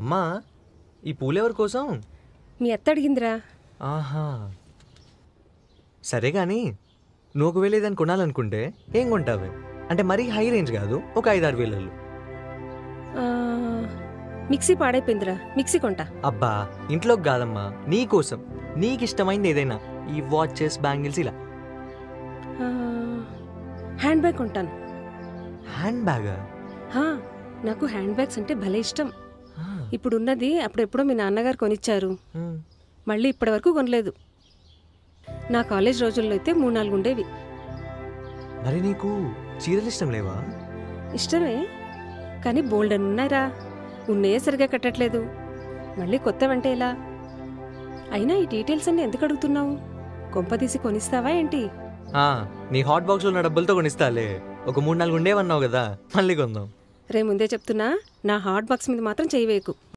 అమ్మా ఈ పూలెవరి కోసం మీ అత్త అడిగిందిరా ఆహా సరే కానీ నువ్వు ఒకవేళ ఏదైనా కొనాలనుకుంటే ఏం కొంటావే అంటే మరీ హై రేంజ్ కాదు ఒక ఐదు ఆరు వేలలో ఆ, మిక్సీ పాడైపోయిందిరా మిక్సీ కొంటా అబ్బా ఇంట్లోకి కాదమ్మా నీ కోసం నీకు ఇష్టమైంది ఏదైనా ఈ వాచెస్ బ్యాంగిల్స్ ఇలా ఆ, హ్యాండ్ బ్యాగ్ కొంటాను హ్యాండ్ బ్యాగా హా, నాకు హ్యాండ్ బ్యాగ్స్ అంటే భలే ఇష్టం ఇప్పుడు ఉన్నది అప్పుడెప్పుడో మీ నాన్నగారు కొనిచ్చారు మళ్ళీ ఇప్పటివరకు కొనలేదు నా కాలేజ్ రోజుల్లో అయితే మూడు నాలుగు ఉండేవి మరి నీకు చీరలు ఇష్టం లేవా ఇష్టమే కానీ బోల్డ్ అని ఉన్నాయిరా ఉన్నయే సరిగా కట్టట్లేదు మళ్ళీ కొత్తవంటే ఎలా అయినా ఈ డీటెయిల్స్ అన్ని ఎందుకు అడుగుతున్నావు కొంపదీసి కొనిస్తావా ఏంటి ఆ, నీ హాట్ బాక్స్లో ఉన్న డబ్బులతో కొనిస్తాలే ఒక మూడు నాలుగు ఉండేవన్నావు కదా మళ్ళీ కొందాం రే ముందే చెప్తున్నా నా హాట్ బాక్స్ మీద మాత్రం చేయవేకు